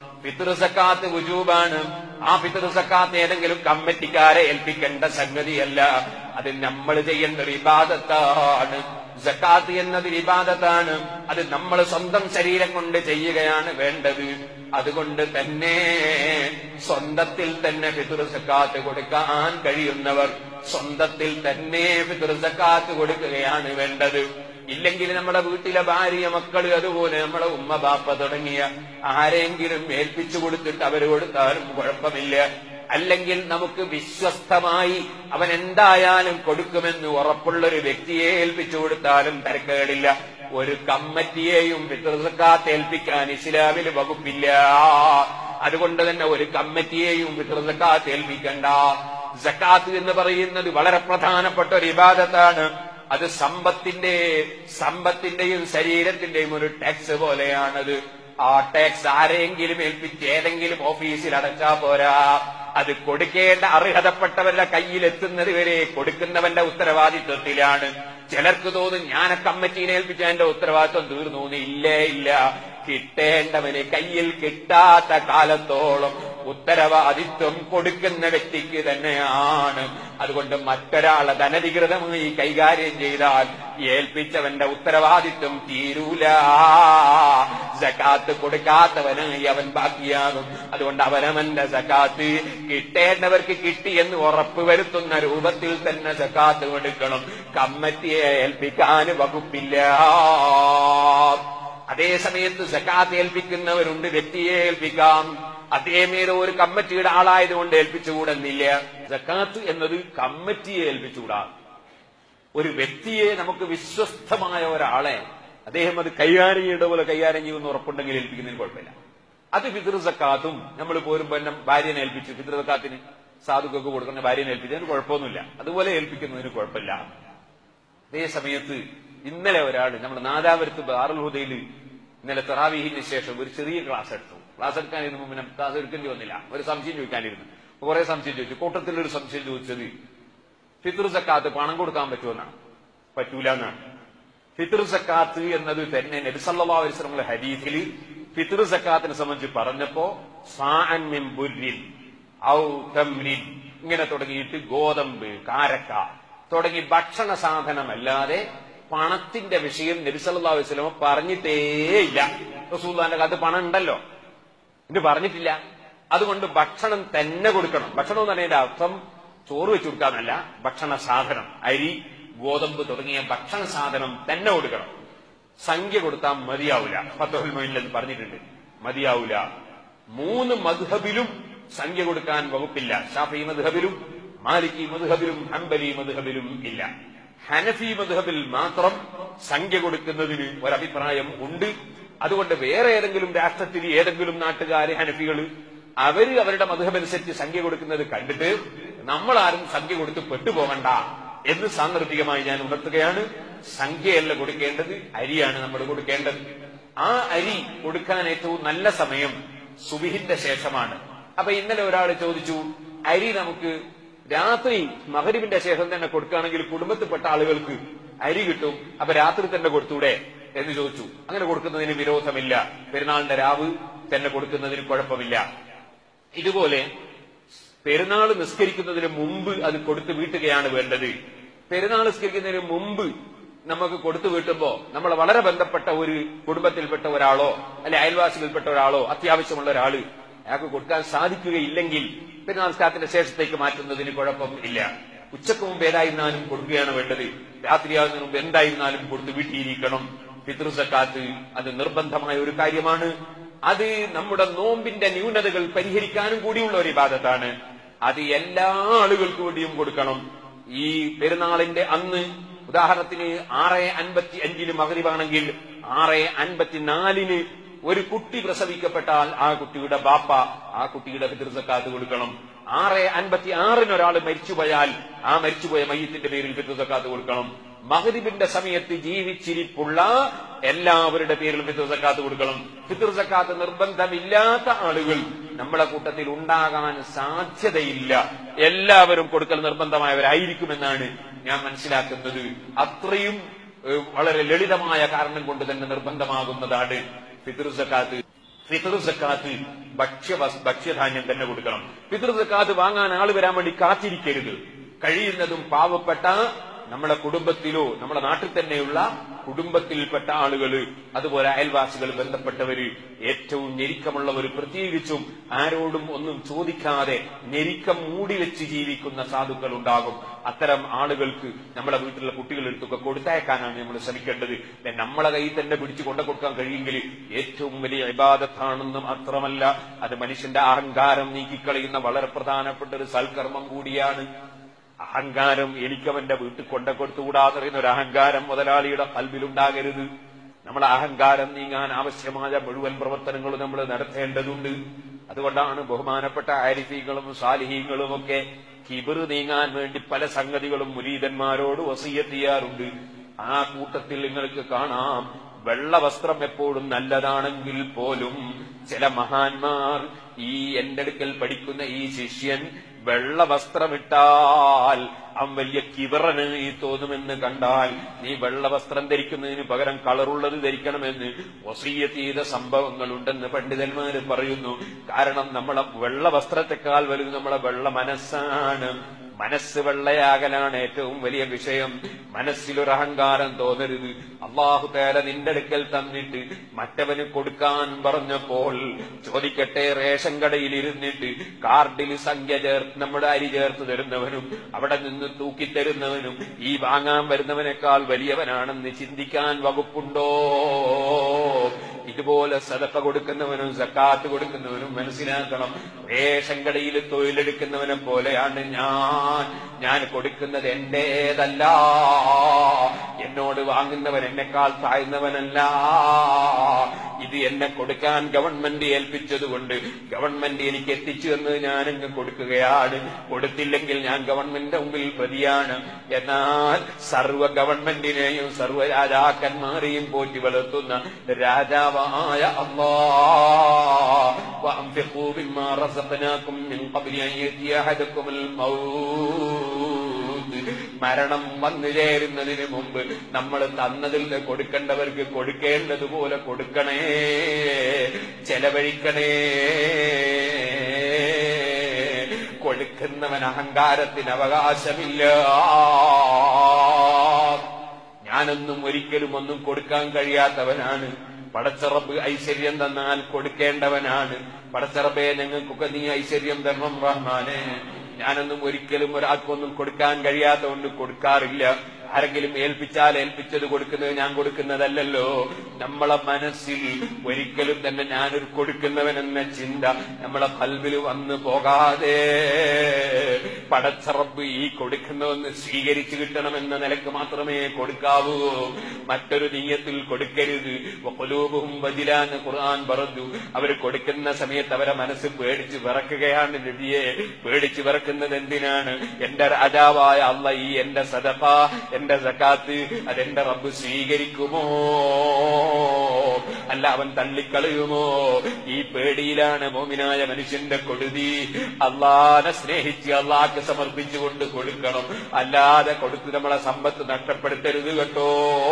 ഫിത്ർ സക്കാത്ത് വുജൂബാണ് ആ ഫിത്ർ സക്കാത്ത് ഏതെങ്കിലും കമ്മിറ്റിക്കാരെ ഏൽപ്പിക്കേണ്ട സംഗതിയല്ല അത് നമ്മൾ ചെയ്യേണ്ട ഒരു ഇബാദത്താണ് സക്കാത്ത് എന്നത് ഇബാദത്താണ് അത് നമ്മൾ സ്വന്തം ശരീരം കൊണ്ട് ചെയ്യുകയാണ് വേണ്ടത് അതുകൊണ്ട് തന്നെ സ്വന്തത്തിൽ തന്നെ ഫിത്ർ സക്കാത്ത് കൊടുക്കാൻ കഴിയുന്നവർ സ്വന്തത്തിൽ തന്നെ ഫിത്ർ സക്കാത്ത് കൊടുക്കുകയാണ് വേണ്ടത് ഇല്ലെങ്കിൽ നമ്മുടെ വീട്ടിലെ ഭാര്യ മക്കള് അതുപോലെ നമ്മുടെ ഉമ്മ ബാപ്പ തുടങ്ങിയ ആരെങ്കിലും ഏൽപ്പിച്ചു കൊടുത്തിട്ട് അവര് കൊടുത്താലും കുഴപ്പമില്ല അല്ലെങ്കിൽ നമുക്ക് വിശ്വസ്തമായി അവൻ എന്തായാലും കൊടുക്കുമെന്ന് ഉറപ്പുള്ള ഒരു വ്യക്തിയെ ഏൽപ്പിച്ചു കൊടുത്താലും തിരക്കേടില്ല ഒരു കമ്മിറ്റിയെയും പിതൃസക്കാത്ത് ഏൽപ്പിക്കാൻ ഇസ്ലാമിൽ വകുപ്പില്ല അതുകൊണ്ട് തന്നെ ഒരു കമ്മിറ്റിയെയും പിതൃസക്കാത്ത് ഏൽപ്പിക്കണ്ട സക്കാത്ത് എന്ന് പറയുന്നത് വളരെ പ്രധാനപ്പെട്ട ഒരു ഇബാദത്താണ് അത് സമ്പത്തിന്റെ സമ്പത്തിന്റെയും ശരീരത്തിന്റെയും ഒരു ടാക്സ് പോലെയാണത് ആ ടാക്സ് ആരെങ്കിലും ഏൽപ്പിച്ച് ഏതെങ്കിലും ഓഫീസിൽ അടച്ചാ പോരാ അത് കൊടുക്കേണ്ട അർഹതപ്പെട്ടവരുടെ കയ്യിൽ എത്തുന്നത് വരെ കൊടുക്കുന്നവന്റെ ഉത്തരവാദിത്വത്തിലാണ് ചിലർക്ക് തോന്നും ഞാൻ ആ കമ്മിറ്റീനെ ഏൽപ്പിച്ച എന്റെ ഉത്തരവാദിത്വം തീർന്നു എന്ന്. ഇല്ലേ ഇല്ല കിട്ടേണ്ടവന് കയ്യിൽ കിട്ടാത്ത കാലത്തോളം ഉത്തരവാദിത്വം കൊടുക്കുന്ന വ്യക്തിക്ക് തന്നെയാണ് അതുകൊണ്ട് മറ്റൊരാളെ ധനധികൃതമായി കൈകാര്യം ചെയ്താൽ ഏൽപ്പിച്ചവന്റെ ഉത്തരവാദിത്വം തീരൂല സക്കാത്ത് കൊടുക്കാത്തവനായി അവൻ ബാക്കിയാകും അതുകൊണ്ട് അവനവന്റെ സക്കാത്ത് കിട്ടേണ്ടവർക്ക് കിട്ടി എന്ന് ഉറപ്പ് വരുത്തുന്ന രൂപത്തിൽ തന്നെ സക്കാത്ത് കൊടുക്കണം കമ്മിറ്റിയെ ഏൽപ്പിക്കാൻ വകുപ്പില്ല അതേ സമയത്ത് സക്കാത്ത് ഏൽപ്പിക്കുന്നവരുണ്ട് വ്യക്തിയെ ഏൽപ്പിക്കാം അതേമേലെ ഒരു കമ്മിറ്റിയുടെ ആളായതുകൊണ്ട് ഏൽപ്പിച്ചുകൂടെന്നില്ല സക്കാത്ത് എന്നത് കമ്മിറ്റിയെ ഏൽപ്പിച്ചുകൂടാ ഒരു വ്യക്തിയെ നമുക്ക് വിശ്വസ്തമായ ഒരാളെ അദ്ദേഹം അത് കൈകാര്യം ചെയ്യേണ്ട പോലെ കൈകാര്യം ചെയ്യുമെന്ന് ഉറപ്പുണ്ടെങ്കിൽ ഏൽപ്പിക്കുന്നതിന് കുഴപ്പമില്ല അത് ഫിത്ർ സക്കാത്തും നമ്മൾ പോരുമ്പോ എന്നെ ഭാര്യനെ ഏൽപ്പിച്ചു ഫിത്ർ സക്കാത്തിന് സാധുക്കൾക്ക് കൊടുക്കുന്ന ഭാര്യനെ ഏൽപ്പിച്ചതിന് കുഴപ്പമൊന്നുമില്ല അതുപോലെ ഏൽപ്പിക്കുന്നതിന് കുഴപ്പമില്ല അതേ സമയത്ത് ഇന്നലെ ഒരാൾ നമ്മുടെ നാദാപുരത്ത് ബാറുൽ ഹുദയിൽ ഇന്നലെ തെറാവീഹിന് ശേഷം ഒരു ചെറിയ ക്ലാസ് എടുത്തു ക്ലാസ് എടുക്കാനിരുന്നു പിന്നെ ക്ലാസ് എടുക്കേണ്ടി വന്നില്ല ഒരു സംശയം ചോദിക്കാനിരുന്നു അപ്പൊ കുറെ സംശയം ചോദിച്ചു കൂട്ടത്തിൽ ഒരു സംശയം ചോദിച്ചത് ഫിത്ർ സക്കാത്ത് പണം കൊടുക്കാൻ പറ്റുമെന്നാണ് പറ്റൂല എന്നാണ് ഫിത്ർ സക്കാത്ത് എന്നത് തന്നെ നബിസല്ലാ അലിസ്ലമുള്ള ഹരീഫിൽ ഫിത്ർ സക്കാത്തിനെ സംബന്ധിച്ച് പറഞ്ഞപ്പോ സാഅൻ മിൻ ബുർരിൻ ഔ തംരിൻ ഇങ്ങനെ തുടങ്ങിയിട്ട് ഗോതമ്പ് കാരക്ക തുടങ്ങി ഭക്ഷണ സാധനമല്ലാതെ പണത്തിന്റെ വിഷയം നബിസല്ലാ വസ്ലമ പറഞ്ഞിട്ടേയില്ല റസൂല്ലാന്റെ കാലത്ത് പണം ഉണ്ടല്ലോ ഇത് പറഞ്ഞിട്ടില്ല അതുകൊണ്ട് ഭക്ഷണം തന്നെ കൊടുക്കണം ഭക്ഷണം എന്ന് പറയുന്നതിന്റെ അർത്ഥം ചോറ് വെച്ചു കൊടുക്കാന്നല്ല ഭക്ഷണ സാധനം അരി ഗോതമ്പ് തുടങ്ങിയ ഭക്ഷണ സാധനം തന്നെ കൊടുക്കണം സംഖ്യ കൊടുത്താൽ മതിയാവൂല ഫത്തോൽ മൊയിലെന്ന് പറഞ്ഞിട്ടുണ്ട് മതിയാവൂല മൂന്ന് മധുഹബിലും സംഖ്യ കൊടുക്കാൻ വകുപ്പില്ല ഷാഫി മധുഹബിലും മാലിക്കി മധുഹബിലും ഹംബലി മധുഹബിലും ഇല്ല ഹനഫി മധുഹബിൽ മാത്രം സംഖ്യ കൊടുക്കുന്നതിന് ഒരഭിപ്രായം ഉണ്ട് അതുകൊണ്ട് വേറെ ഏതെങ്കിലും രാഷ്ട്രത്തിൽ ഏതെങ്കിലും നാട്ടുകാര് ഹനഫികള് അവര് അവരുടെ മധുഹബനുസരിച്ച് സംഖ്യ കൊടുക്കുന്നത് കണ്ടിട്ട് നമ്മളാരും സംഖ്യ കൊടുത്ത് പെട്ടുപോകണ്ട എന്ന് സാന്ദർഭികമായി ഞാൻ ഉണർത്തുകയാണ് സംഖ്യയല്ല കൊടുക്കേണ്ടത് അരിയാണ് നമ്മൾ കൊടുക്കേണ്ടത് ആ അരി കൊടുക്കാൻ ഏറ്റവും നല്ല സമയം സുബിഹിന്റെ ശേഷമാണ് അപ്പൊ ഇന്നലെ ഒരാൾ ചോദിച്ചു അരി നമുക്ക് രാത്രി മകരിവിന്റെ ശേഷം തന്നെ കൊടുക്കുകയാണെങ്കിൽ കുടുംബത്തിൽപ്പെട്ട ആളുകൾക്ക് അരി കിട്ടും അപ്പൊ രാത്രി തന്നെ കൊടുത്തൂടെ എന്ന് ചോദിച്ചു അങ്ങനെ കൊടുക്കുന്നതിന് വിരോധമില്ല പെരുന്നാളിന്റെ രാവ് തന്നെ കൊടുക്കുന്നതിന് കുഴപ്പമില്ല ഇതുപോലെ പെരുന്നാൾ നിസ്കരിക്കുന്നതിന് മുമ്പ് അത് കൊടുത്തു വീട്ടുകയാണ് വേണ്ടത് പെരുന്നാൾ നിസ്കരിക്കുന്നതിന് മുമ്പ് നമുക്ക് കൊടുത്തു വീട്ടുമ്പോ നമ്മൾ വളരെ ബന്ധപ്പെട്ട ഒരു കുടുംബത്തിൽപ്പെട്ട ഒരാളോ അല്ലെ അയൽവാസികളിൽപ്പെട്ട ഒരാളോ അത്യാവശ്യമുള്ള ഒരാള് അയാൾക്ക് കൊടുക്കാൻ സാധിക്കുകയില്ലെങ്കിൽ പെരുന്നാൾ നിസ്കാരത്തിന്റെ ശേഷത്തേക്ക് മാറ്റുന്നതിന് കുഴപ്പം ഇല്ല ഉച്ചക്ക് മുമ്പ് ഏതായിരുന്നാലും കൊടുക്കുകയാണ് വേണ്ടത് രാത്രിയാകുന്നതിന് മുമ്പ് എന്തായിരുന്നാലും കൊടുത്ത് വീട്ടിയിരിക്കണം പിതൃ സക്കാത്ത് അത് നിർബന്ധമായ ഒരു കാര്യമാണ് അത് നമ്മുടെ നോമ്പിന്റെ ന്യൂനതകൾ പരിഹരിക്കാനും കൂടിയുള്ള ഒരു ഇബാദത്താണ് അത് എല്ലാ ആളുകൾക്ക് വേണ്ടിയും കൊടുക്കണം ഈ പെരുന്നാളിന്റെ അന്ന് ഉദാഹരണത്തിന് ആറ് അൻപത്തി അഞ്ചിന് മകരിവാണെങ്കിൽ ആറ് അൻപത്തിനാലിന് ഒരു കുട്ടി പ്രസവിക്കപ്പെട്ടാൽ ആ കുട്ടിയുടെ ബാപ്പ ആ കുട്ടിയുടെ പിതൃസക്കാത്ത് കൊടുക്കണം ആറ് അൻപത്തി ആറിന് ഒരാൾ മരിച്ചുപോയാൽ ആ മരിച്ചുപോയ മയ്യത്തിന്റെ പേരിൽ പിതൃസക്കാത്ത് കൊടുക്കണം മഹരിബിന്റെ സമയത്ത് ജീവിച്ചിരിപ്പുള്ള എല്ലാവരുടെ പേരിലും ഫിത്തർ സക്കാത്ത് കൊടുക്കണം ഫിത്തർ സക്കാത്ത് നിർബന്ധമില്ലാത്ത ആളുകൾ നമ്മളെ കൂട്ടത്തിൽ ഉണ്ടാകാൻ സാധ്യതയില്ല എല്ലാവരും കൊടുക്കൽ നിർബന്ധമായവരായിരിക്കുമെന്നാണ് ഞാൻ മനസ്സിലാക്കുന്നത് അത്രയും ഏഹ്, വളരെ ലളിതമായ കാരണം കൊണ്ട് തന്നെ നിർബന്ധമാകുന്നതാണ് ഫിത്തർ സക്കാത്ത് ഫിത്ർ സക്കാത്ത് ഭക്ഷ്യ വസ്- ഭക്ഷ്യധാന്യം തന്നെ കൊടുക്കണം ഫിത്ർ സക്കാത്ത് വാങ്ങാൻ ആള് വരാൻ വേണ്ടി കാത്തിരിക്കരുത് കഴിയുന്നതും പാവപ്പെട്ട നമ്മുടെ കുടുംബത്തിലോ നമ്മുടെ നാട്ടിൽ തന്നെയുള്ള കുടുംബത്തിൽപ്പെട്ട ആളുകള് അതുപോലെ അയൽവാസികൾ ബന്ധപ്പെട്ടവര് ഏറ്റവും ഞെരുക്കമുള്ളവർ പ്രത്യേകിച്ചും ആരോടും ഒന്നും ചോദിക്കാതെ ഞെരുക്കം മൂടി വെച്ച് ജീവിക്കുന്ന സാധുക്കൾ ഉണ്ടാകും അത്തരം ആളുകൾക്ക് നമ്മുടെ വീട്ടിലുള്ള കുട്ടികളെടുത്തൊക്കെ കൊടുത്തയക്കാനാണ് നമ്മൾ ശ്രമിക്കേണ്ടത് ദേ നമ്മളെ കയ്യിൽ തന്നെ പിടിച്ചു കൊണ്ടു കൊടുക്കാൻ കഴിയുമെങ്കിൽ ഏറ്റവും വലിയ ഇബാദത്താണെന്ന് മാത്രമല്ല അത് മനുഷ്യന്റെ അഹങ്കാരം നീക്കിക്കളയുന്ന വളരെ പ്രധാനപ്പെട്ട ഒരു സൽക്കർമ്മം കൂടിയാണ് അഹങ്കാരം എനിക്കവന്റെ വീട്ടിൽ കൊണ്ട കൊടുത്തുകൂടാന്ന് പറയുന്ന ഒരു അഹങ്കാരം മുതലാളിയുടെ കൽവിലുണ്ടാകരുത് നമ്മളെ അഹങ്കാരം നീങ്ങാൻ ആവശ്യമായ മുഴുവൻ പ്രവർത്തനങ്ങളും നമ്മൾ നടത്തേണ്ടതുണ്ട് അതുകൊണ്ടാണ് ബഹുമാനപ്പെട്ട ആരിഫീങ്ങളും സാലിഹീങ്ങളും ഒക്കെ കിബിർ നീങ്ങാൻ വേണ്ടി പല സംഗതികളും മുരീതന്മാരോട് വസീയത്ത് ചെയ്യാറുണ്ട് ആ കൂട്ടത്തിൽ നിങ്ങൾക്ക് കാണാം വെള്ള വസ്ത്രം എപ്പോഴും നല്ലതാണെങ്കിൽ പോലും ചില മഹാന്മാർ ഈ എന്റെ അടുക്കൽ പഠിക്കുന്ന ഈ ശിഷ്യൻ വെള്ള വസ്ത്രമിട്ടാൽ അവൻ വലിയ കിവറന് ഈ തോന്നുമെന്ന് കണ്ടാൽ നീ വെള്ള വസ്ത്രം ധരിക്കുന്നതിന് പകരം കളറുള്ളത് ധരിക്കണമെന്ന് വസീയത്ത് ചെയ്ത സംഭവങ്ങളുണ്ടെന്ന് പണ്ഡിതന്മാര് പറയുന്നു കാരണം നമ്മളെ വെള്ള വസ്ത്രത്തെക്കാൾ വലുത് നമ്മളെ വെള്ള മനസ്സാണ് മനസ്സ് വെള്ളയാകലാണ് ഏറ്റവും വലിയ വിഷയം മനസ്സിലൊരു അഹങ്കാരം തോന്നരുത് അള്ളാഹു തേല നിന്റെ അടുക്കൽ തന്നിട്ട് മറ്റവന് കൊടുക്കാൻ പറഞ്ഞപ്പോൾ ചോദിക്കട്ടെ റേഷൻ കടയിൽ ഇരുന്നിട്ട് കാർഡിൽ സംഖ്യ ചേർത്ത് നമ്മുടെ അരി ചേർത്ത് തരുന്നവനും അവിടെ നിന്ന് തൂക്കിത്തരുന്നവനും ഈ വാങ്ങാൻ വരുന്നവനേക്കാൾ വലിയവനാണെന്ന് ചിന്തിക്കാൻ വകുപ്പുണ്ടോ ഇതുപോലെ സദക്ക കൊടുക്കുന്നവനും സക്കാത്ത് കൊടുക്കുന്നവനും മനസ്സിലാക്കണം റേഷൻ കടയിൽ തൊഴിലെടുക്കുന്നവനെ പോലെയാണ് ഞാൻ ഞാൻ കൊടുക്കുന്നത് എന്റേതല്ല എന്നോട് വാങ്ങുന്നവൻ എന്നെക്കാൾ താഴ്ന്നവനല്ല ഇത് എന്നെ കൊടുക്കാൻ ഗവൺമെന്റ് ഏൽപ്പിച്ചതുകൊണ്ട് ഗവൺമെന്റ് എനിക്ക് എത്തിച്ചു എന്ന് ഞാനങ്ങ് കൊടുക്കുകയാണ് കൊടുത്തില്ലെങ്കിൽ ഞാൻ ഗവൺമെന്റിന്റെ മുമ്പിൽ പ്രതിയാണ് എന്നാൽ സർവ ഗവൺമെന്റിനെയും സർവ രാജാക്കന്മാരെയും പോറ്റി വളർത്തുന്ന രാജാവായ അള്ളാ وأنفقوا مما رزقناكم من قبل أن يأتي أحدكم الموت മരണം വന്നു ചേരുന്നതിന് മുമ്പ് നമ്മൾ തന്നതിൽ നിന്ന് കൊടുക്കേണ്ടവർക്ക് കൊടുക്കേണ്ടതുപോലെ കൊടുക്കണേ ചെലവഴിക്കണേ കൊടുക്കുന്നവൻ അഹങ്കാരത്തിന് അവകാശമില്ല ഞാനൊന്നും ഒരിക്കലും ഒന്നും കൊടുക്കാൻ കഴിയാത്തവനാണ് പടച്ചറബ് ഐശ്വര്യം തന്നാൽ കൊടുക്കേണ്ടവനാണ് പടച്ചറബെ ഞങ്ങൾക്കൊക്കെ നീ ഐശ്വര്യം തരണം റഹ്മാനെ ഞാനൊന്നും ഒരിക്കലും ഒരാൾക്കൊന്നും കൊടുക്കാൻ കഴിയാത്തതുകൊണ്ട് കൊടുക്കാറില്ല ആരെങ്കിലും ഏൽപ്പിച്ചാൽ ഏൽപ്പിച്ചത് കൊടുക്കുന്നത് ഞാൻ കൊടുക്കുന്നതല്ലല്ലോ നമ്മളെ മനസ്സിൽ ഒരിക്കലും തന്നെ ഞാനൊരു കൊടുക്കുന്നവനെന്ന ചിന്ത നമ്മളെ കൽവിൽ വന്നു പോകാതെ പടച്ചറബ് ഈ കൊടുക്കുന്നതെന്ന് സ്വീകരിച്ചു കിട്ടണമെന്ന നിലക്ക് മാത്രമേ കൊടുക്കാവൂ മറ്റൊരു നീയത്തിൽ കൊടുക്കരുത് വഖലൂബുഹും വജിലാന്ന് ഖുർആൻ പറഞ്ഞു അവർ കൊടുക്കുന്ന സമയത്ത് അവരെ മനസ്സ് പേടിച്ച് വിറക്കുകയാണ് നബിയെ പേടിച്ച് വിറക്കുന്നത് എന്തിനാണ് എന്റെ രാജാവായ അള്ള ഈ എന്റെ സദഫ എന്റെ സക്കാത്ത് അതെന്റെ റബ്ബ് സ്വീകരിക്കുമോ അല്ല അവൻ തള്ളിക്കളയുമോ ഈ പേടിയിലാണ് മോമിനായ മനുഷ്യന്റെ കൊടുതി അള്ളാനെ സ്നേഹിച്ച് അള്ളാഹ്ക്ക് സമർപ്പിച്ചുകൊണ്ട് കൊടുക്കണം അല്ലാതെ കൊടുത്ത് നമ്മളെ സമ്പത്ത് നഷ്ടപ്പെടുത്തരുത് കേട്ടോ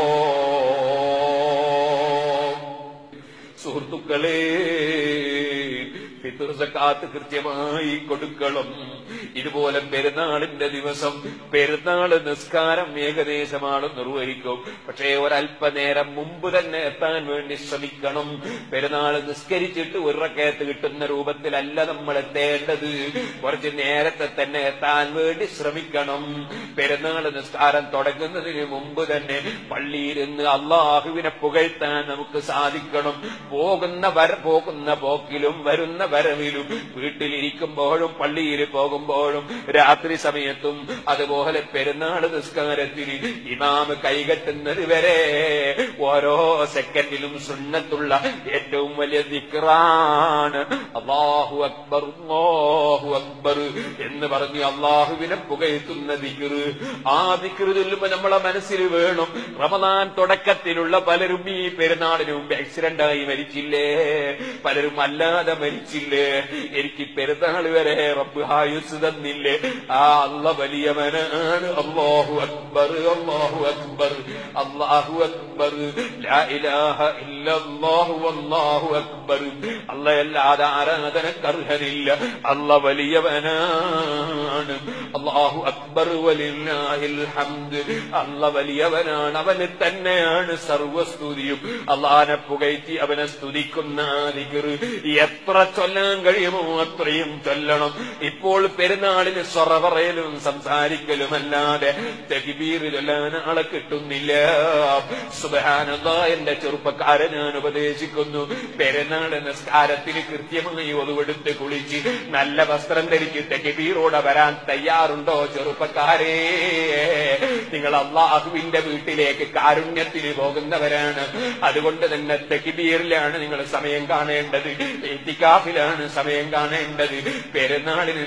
സുഹൃത്തുക്കളെ ഫിത്തുർ സക്കാത്ത് കൃത്യമായി കൊടുക്കണം ഇതുപോലെ പെരുന്നാളിന്റെ ദിവസം പെരുന്നാൾ നിസ്കാരം ഏകദേശമാണ് നിർവഹിക്കും പക്ഷേ ഒരല്പനേരം മുമ്പ് തന്നെ എത്താൻ വേണ്ടി ശ്രമിക്കണം പെരുന്നാൾ നിസ്കരിച്ചിട്ട് ഒരു റക്കയത്ത് കിട്ടുന്ന രൂപത്തിലല്ല നമ്മൾ എത്തേണ്ടത് കുറച്ച് നേരത്തെ തന്നെ എത്താൻ വേണ്ടി ശ്രമിക്കണം പെരുന്നാൾ നിസ്കാരം തുടങ്ങുന്നതിന് മുമ്പ് തന്നെ പള്ളിയിരുന്ന് അള്ളാഹുവിനെ പുകഴ്ത്താൻ നമുക്ക് സാധിക്കണം പോകുന്ന വര പോകുന്ന പോക്കിലും വരുന്ന വരവിലും വീട്ടിലിരിക്കുമ്പോഴും പള്ളിയിൽ പോകുമ്പോഴും രാത്രി സമയത്തും അതുപോലെ പെരുന്നാൾ നിസ്കാരത്തിൽ ഇമാമ് കൈകെട്ടുന്നത് വരെ ഓരോ സെക്കൻഡിലും സുന്നത്തുള്ള ഏറ്റവും വലിയ ദിക്റാണ് അള്ളാഹു അക്ബർ അള്ളാഹു അക്ബർ എന്ന് പറഞ്ഞ് അള്ളാഹുവിനെ പുകഴ്ത്തുന്ന ദിക്റ് ആ ദിക്റ് ചൊല്ലുമ്പോ നമ്മളെ മനസ്സിൽ വേണം റമദാൻ തുടക്കത്തിലുള്ള പലരും ഈ പെരുന്നാളിന് മുമ്പ് ആക്സിഡന്റ് ആയി മരിച്ചില്ലേ പലരും അല്ലാതെ മരിച്ചില്ലേ എനിക്ക് പെരുന്നാൾ വരെ റബ്ബ് ആയുസ് തന്നു തന്നില്ലേ ആ അല്ല വലിയവനാണ് അള്ളാഹു അക്ബർ അള്ളാഹു അക്ബർ അള്ളാഹു അക്ബർ ലാ ഇലാഹ ഇല്ലല്ലാഹു അല്ലാഹു അക്ബർ അല്ലയല്ലാതെ ആരാധനക്കർഹനില്ല അല്ല വലിയവനാണ് അള്ളാഹു അക്ബർ വലില്ലാഹിൽ ഹംദ് അല്ല വലിയവനാണ് അവന് തന്നെയാണ് സർവസ്തുതിയും അള്ളാനെ പുകഴ്ത്തി അവനെ സ്തുതിക്കുന്ന ദിക്ർ എത്ര ചൊല്ലാൻ കഴിയുമോ അത്രയും ചൊല്ലണം ഇപ്പോൾ പെരുന്നാളിന് സൊറ പറയലും സംസാരിക്കലുമല്ലാതെ തെകിബീർ ചൊല്ലാൻ ആളെ കിട്ടുന്നില്ല സുബഹാനന്ദ എന്റെ ചെറുപ്പക്കാരെ ഞാൻ ഉപദേശിക്കുന്നു പെരുന്നാൾ നിസ്കാരത്തിന് കൃത്യമായി ഒതുവെടുത്ത് കുളിച്ച് നല്ല വസ്ത്രം ധരിച്ച് തെകിബീറോടെ വരാൻ തയ്യാറുണ്ടോ ചെറുപ്പക്കാരെ നിങ്ങൾ അള്ളാഹുവിന്റെ വീട്ടിലേക്ക് കാരുണ്യത്തിന് പോകുന്നവരാണ് അതുകൊണ്ട് തന്നെ തെക്കിബീറിലാണ് നിങ്ങൾ സമയം കാണേണ്ടത് എത്തിക്കാഫിലാണ് സമയം കാണേണ്ടത് പെരുന്നാളിന്